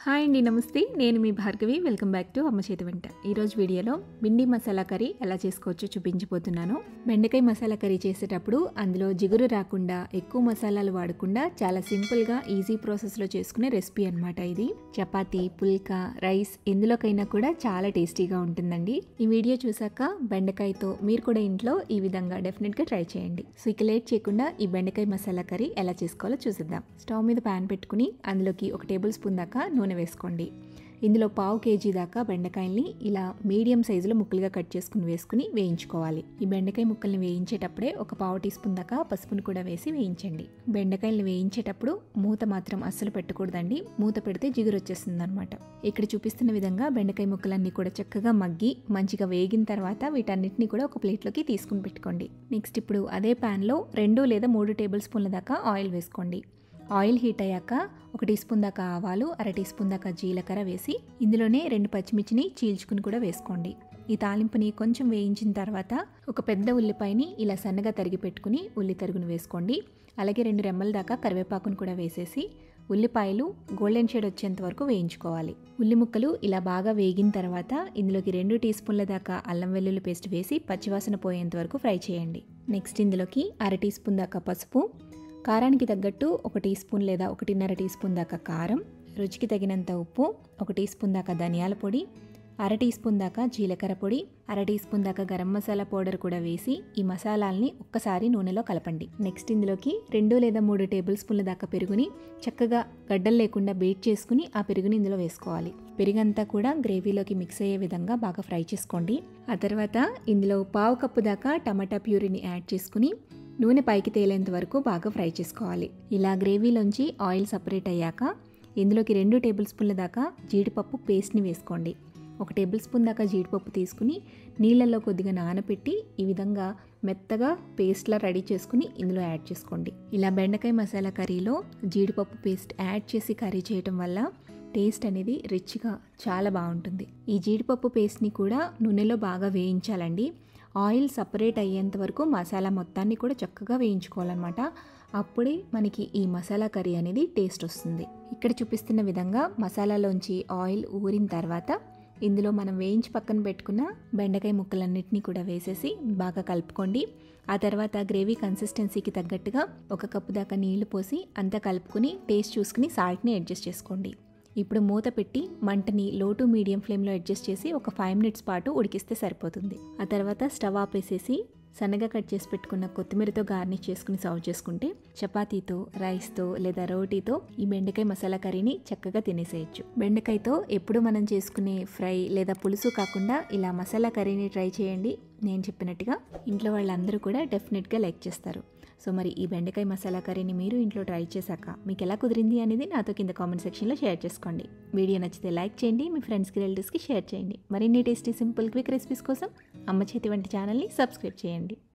hi అండి నమస్తే నేను మీ భార్గవి వెల్కమ్ బ్యాక్ టు అమ్మ చేతి వంట ఈరోజు వీడియోలో భిండి మసాలా కర్రీ ఎలా చేసుకోవచ్చో చూపించబోతున్నాను బెండకాయ మసాలా కర్రీ చేసేటప్పుడు అందులో జిగురు రాకుండా ఎక్కువ మసాలాలు వాడకుండా చాలా సింపుల్గా ఈజీ ప్రాసెస్లో చేసుకునే రెసిపీ అనమాట ఇది చపాతీ పుల్కా రైస్ ఎందులోకైనా కూడా చాలా టేస్టీగా ఉంటుందండి ఈ వీడియో చూసాక బెండకాయతో మీరు కూడా ఇంట్లో ఈ విధంగా డెఫినెట్గా ట్రై చేయండి సో ఇక లేట్ చేయకుండా ఈ బెండకాయ మసాలా కర్రీ ఎలా చేసుకోవాలో చూసిద్దాం స్టవ్ మీద ప్యాన్ పెట్టుకుని అందులోకి ఒక టేబుల్ స్పూన్ దాకా నూనె వేసుకోండి ఇందులో పావు కేజీ దాకా బెండకాయల్ని ఇలా మీడియం సైజులో ముక్కలుగా కట్ చేసుకుని వేసుకుని వేయించుకోవాలి ఈ బెండకాయ ముక్కల్ని వేయించేటప్పుడే ఒక పావు టీ స్పూన్ దాకా పసుపును కూడా వేసి వేయించండి బెండకాయల్ని వేయించేటప్పుడు మూత మాత్రం అస్సలు పెట్టకూడదండి మూత పెడితే జిగురు వచ్చేస్తుంది అనమాట ఇక్కడ చూపిస్తున్న విధంగా బెండకాయ ముక్కలన్నీ కూడా చక్కగా మగ్గి మంచిగా వేగిన తర్వాత వీటన్నిటిని కూడా ఒక ప్లేట్లోకి తీసుకుని పెట్టుకోండి నెక్స్ట్ ఇప్పుడు అదే ప్యాన్లో రెండు లేదా మూడు టేబుల్ స్పూన్ల దాకా ఆయిల్ వేసుకోండి ఆయిల్ హీట్ అయ్యాక ఒక టీ స్పూన్ దాకా ఆవాలు అర టీ స్పూన్ దాకా జీలకర్ర వేసి ఇందులోనే రెండు పచ్చిమిర్చిని చీల్చుకుని కూడా వేసుకోండి ఈ తాలింపుని కొంచెం వేయించిన తర్వాత ఒక పెద్ద ఉల్లిపాయని ఇలా సన్నగా తరిగి పెట్టుకుని ఉల్లి తరుగును వేసుకోండి అలాగే రెండు రెమ్మల దాకా కరివేపాకును కూడా వేసేసి ఉల్లిపాయలు గోల్డెన్ షేడ్ వచ్చేంత వరకు వేయించుకోవాలి ఉల్లి ముక్కలు ఇలా బాగా వేగిన తర్వాత ఇందులోకి రెండు టీ స్పూన్ల దాకా అల్లం వెల్లుల్లి పేస్ట్ వేసి పచ్చివాసన పోయేంత వరకు ఫ్రై చేయండి నెక్స్ట్ ఇందులోకి అర టీ స్పూన్ దాకా పసుపు కారానికి తగ్గట్టు ఒక టీ స్పూన్ లేదా ఒకటిన్నర టీ స్పూన్ దాకా కారం రుచికి తగినంత ఉప్పు ఒక టీ స్పూన్ దాకా ధనియాల పొడి అర టీ స్పూన్ దాకా జీలకర్ర పొడి అర టీ స్పూన్ దాకా గరం మసాలా పౌడర్ కూడా వేసి ఈ మసాలాల్ని ఒక్కసారి నూనెలో కలపండి నెక్స్ట్ ఇందులోకి రెండు లేదా మూడు టేబుల్ స్పూన్ల దాకా పెరుగుని చక్కగా గడ్డలు లేకుండా బీట్ చేసుకుని ఆ పెరుగుని ఇందులో వేసుకోవాలి పెరుగంతా కూడా గ్రేవీలోకి మిక్స్ అయ్యే విధంగా బాగా ఫ్రై చేసుకోండి ఆ తర్వాత ఇందులో పావు కప్పు దాకా టమాటా ప్యూరీని యాడ్ చేసుకుని నూనె పైకి తేలేంత వరకు బాగా ఫ్రై చేసుకోవాలి ఇలా గ్రేవీలోంచి ఆయిల్ సపరేట్ అయ్యాక ఇందులోకి రెండు టేబుల్ స్పూన్ల దాకా జీడిపప్పు పేస్ట్ని వేసుకోండి ఒక టేబుల్ స్పూన్ దాకా జీడిపప్పు తీసుకుని నీళ్ళల్లో కొద్దిగా నానబెట్టి ఈ విధంగా మెత్తగా పేస్ట్లా రెడీ చేసుకుని ఇందులో యాడ్ చేసుకోండి ఇలా బెండకాయ మసాలా కర్రీలో జీడిపప్పు పేస్ట్ యాడ్ చేసి కర్రీ చేయటం వల్ల టేస్ట్ అనేది రిచ్గా చాలా బాగుంటుంది ఈ జీడిపప్పు పేస్ట్ని కూడా నూనెలో బాగా వేయించాలండి ఆయిల్ సపరేట్ అయ్యేంత వరకు మసాలా మొత్తాన్ని కూడా చక్కగా వేయించుకోవాలన్నమాట అప్పుడే మనకి ఈ మసాలా కర్రీ అనేది టేస్ట్ వస్తుంది ఇక్కడ చూపిస్తున్న విధంగా మసాలాలోంచి ఆయిల్ ఊరిన తర్వాత ఇందులో మనం వేయించి పక్కన పెట్టుకున్న బెండకాయ ముక్కలన్నిటినీ కూడా వేసేసి బాగా కలుపుకోండి ఆ తర్వాత గ్రేవీ కన్సిస్టెన్సీకి తగ్గట్టుగా ఒక కప్పు దాకా నీళ్లు పోసి అంతా కలుపుకుని టేస్ట్ చూసుకుని సాల్ట్ని అడ్జస్ట్ చేసుకోండి ఇప్పుడు మూత పెట్టి మంటని లో టు మీడియం ఫ్లేమ్లో అడ్జస్ట్ చేసి ఒక ఫైవ్ మినిట్స్ పాటు ఉడికిస్తే సరిపోతుంది ఆ తర్వాత స్టవ్ ఆపేసేసి సన్నగా కట్ చేసి పెట్టుకున్న కొత్తిమీరతో గార్నిష్ చేసుకుని సర్వ్ చేసుకుంటే చపాతీతో రైస్తో లేదా రోటీతో ఈ బెండకాయ మసాలా కర్రీని చక్కగా తినేసేయచ్చు బెండకాయతో ఎప్పుడు మనం చేసుకునే ఫ్రై లేదా పులుసు కాకుండా ఇలా మసాలా కర్రీని ట్రై చేయండి నేను చెప్పినట్టుగా ఇంట్లో వాళ్ళందరూ కూడా డెఫినెట్గా లైక్ చేస్తారు సో మరి ఈ బెండకాయ మసాలా కర్రీని మీరు ఇంట్లో ట్రై చేశాక మీకు ఎలా కుదిరింది అనేది నాతో కింద కామెంట్ సెక్షన్లో షేర్ చేసుకోండి వీడియో నచ్చితే లైక్ చేయండి మీ ఫ్రెండ్స్కి రిలేటివ్స్కి షేర్ చేయండి మరిన్ని టేస్టీ సింపుల్ క్విక్ రెసిపీస్ కోసం అమ్మ చేతి వంటి ఛానల్ని సబ్స్క్రైబ్ చేయండి